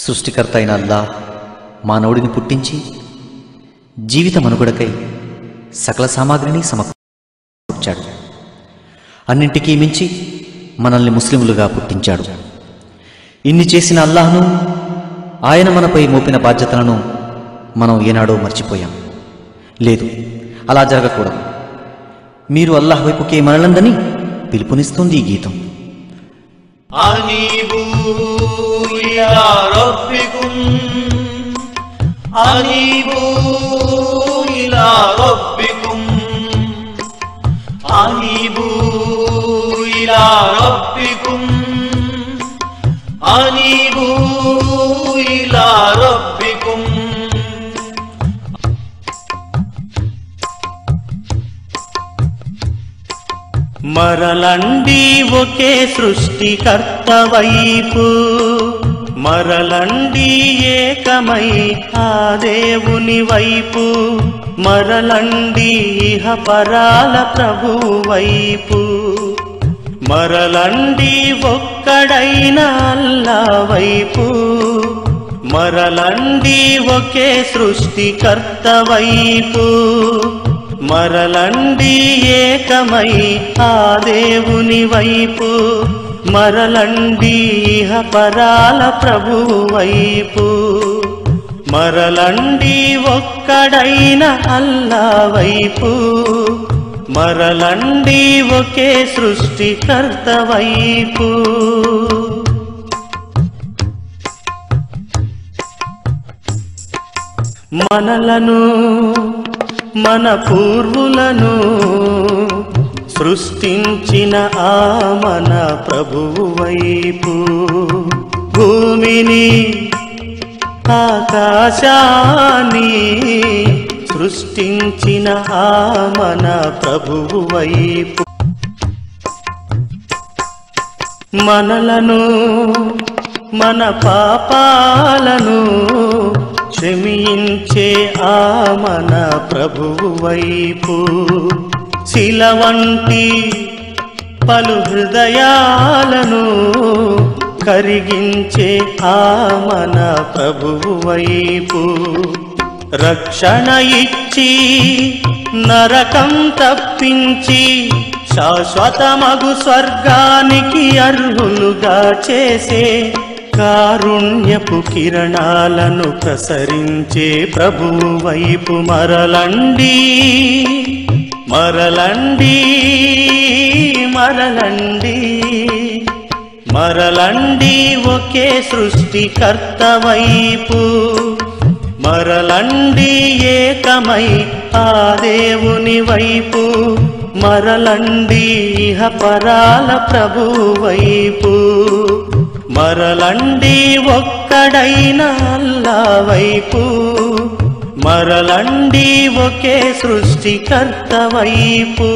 సృష్టికర్త అయిన అల్లా మానవుడిని పుట్టించి జీవిత మనుగడకై సకల సామాగ్రిని సమకూర్చాడు అన్నింటికీ మించి మనల్ని ముస్లిములుగా పుట్టించాడు ఇన్ని చేసిన అల్లాహ్ను ఆయన మనపై మోపిన బాధ్యతలను మనం ఏనాడో మర్చిపోయాం లేదు అలా జరగకూడదు మీరు అల్లాహ్ వైపుకే మరలందని పిలుపునిస్తుంది ఈ గీతం أنيبوا إلى ربكم أنيبوا إلى ربكم أنيبوا إلى ربكم أنيبوا إلى ربكم మరలండి ఒకే సృష్టికర్త వైపు మరలండి ఏకమై ఆ దేవుని వైపు మరలండి ఇహ పరాల ప్రభు వైపు మరలండి ఒక్కడైన అల్లా వైపు మరలండి ఒకే సృష్టికర్త వైపు మరలండి ఏకమై ఆ దేవుని వైపు మరలండి ఇహ పరాల ప్రభు వైపు మరలండి ఒక్కడైన అల్లా వైపు మరలండి ఒకే సృష్టికర్త వైపు మనలను మన పూర్వులను సృష్టించిన ఆ మన ప్రభువు వైపు భూమిని ఆకాశాన్ని సృష్టించిన ఆ మన ప్రభువు వైపు మనలను మన పాపాలను క్షమించే ఆ మన ప్రభువు వైపు శిల వంటి పలు హృదయాలను కరిగించే ఆ మన ప్రభువు వైపు రక్షణ ఇచ్చి నరకం తప్పించి శాశ్వతమగు స్వర్గానికి అర్హులుగా చేసే కారుణ్యపు కిరణాలను ప్రసరించే ప్రభువు వైపు మరలండి మరలండి మరలండి మరలండి ఒకే సృష్టికర్త వైపు మరలండి ఏకమై ఆ దేవుని వైపు మరలండి ఇహ పరాల ప్రభు వైపు మరలండి ఒక్కడైన అల్లా వైపు మరలండి ఒకే సృష్టికర్త వైపు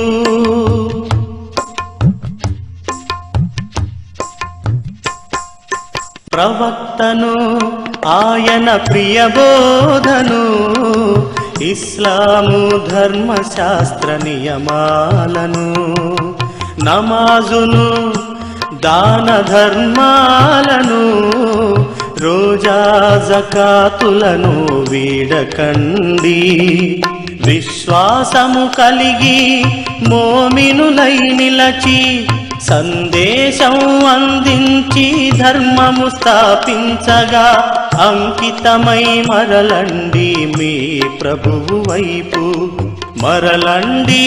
ప్రవక్తను ఆయన ప్రియబోధను ఇస్లాము ధర్మశాస్త్ర నియమాలను నమాజును దాన ధర్మాలను రోజా జకాతులను వీడకండి విశ్వాసము కలిగి మోమినులై నిలచి సందేశం అందించి ధర్మము స్థాపించగా అంకితమై మరలండి మీ ప్రభువు వైపు మరలండి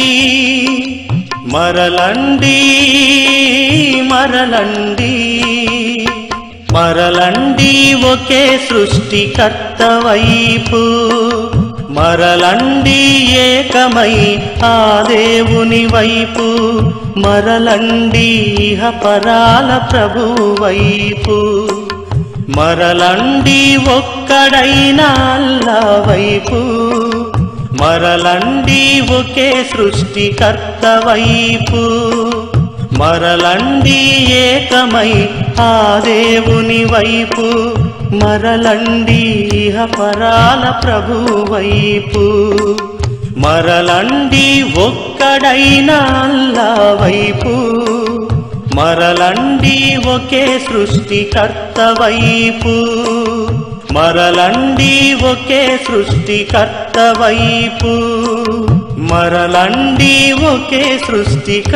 మరలండి మరలండి మరలండి ఒకే సృష్టికర్త వైపు మరలండి ఏకమై ఆ దేవుని వైపు మరలండి ఇహ పరాల ప్రభు వైపు మరలండి ఒక్కడైన అల్లా వైపు మరలండి ఒకే సృష్టికర్త వైపు మరలండి ఏకమై ఆ దేవుని వైపు మరలండి ఇహ పరాల ప్రభు వైపు మరలండి ఒక్కడైన అల్లా వైపు మరలండి ఒకే సృష్టికర్త వైపు మరలండి ఒకే సృష్టికర్త వైపు మరలండి ఒకే సృష్టికర్త